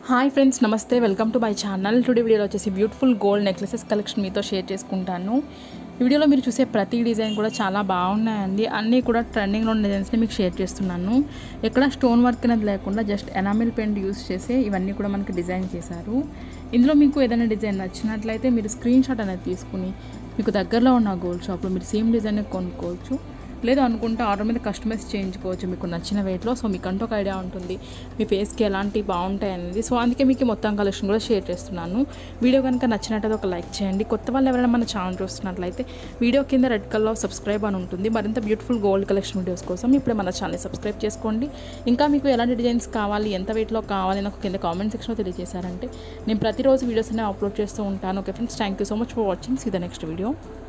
hi friends నమస్తే welcome to my channel today వీడియోలో వచ్చేసి బ్యూటిఫుల్ గోల్డ్ నెక్లెసెస్ కలెక్షన్ మీతో షేర్ చేసుకుంటాను ఈ వీడియోలో మీరు చూసే ప్రతి డిజైన్ కూడా చాలా బాగున్నాయండి అన్నీ కూడా ట్రెండింగ్లో ఉన్న డిజైన్స్ని మీకు షేర్ చేస్తున్నాను ఎక్కడ స్టోన్ వర్క్ అనేది లేకుండా జస్ట్ ఎనామిల్ పెయింట్ యూస్ చేసి ఇవన్నీ కూడా మనకి డిజైన్ చేశారు ఇందులో మీకు ఏదైనా డిజైన్ నచ్చినట్లయితే మీరు స్క్రీన్ షాట్ అనేది తీసుకుని మీకు దగ్గరలో ఉన్న గోల్డ్ షాప్లో మీరు సేమ్ డిజైన్ కొనుక్కోవచ్చు లేదు అనుకుంటే ఆర్డర్ మీద కస్టమైజ్ చేయించుకోవచ్చు మీకు నచ్చిన వెయిట్లో సో మీకు అంటూ ఒక ఐడియా ఉంటుంది మీ ఫేస్కి ఎలాంటి బాగుంటాయి అనేది సో అందుకే మీకు ఈ మొత్తం కలెక్షన్ కూడా షేర్ చేస్తున్నాను వీడియో కనుక నచ్చినట్టయితే ఒక లైక్ చేయండి కొత్త వాళ్ళు ఎవరైనా మన ఛానల్ చూస్తున్నట్లయితే వీడియో కింద రెడ్ కలర్ సబ్స్క్రైబ్ అని ఉంటుంది మరింత బ్యూటిఫుల్ గోల్డ్ కలెక్షన్ వీడియోస్ కోసం ఇప్పుడే మన ఛానల్ సబ్స్క్రైబ్ చేసుకోండి ఇంకా మీకు ఎలాంటి డిజైన్స్ కావాలి ఎంత వెయిట్లో కావాలి నాకు కింద కామెంట్ సెక్షన్లో తెలియజేశారంటే నేను ప్రతిరోజు వీడియోస్ అనేవి అప్లోడ్ చేస్తూ ఉంటాను okay friends thank you so much for watching see the next video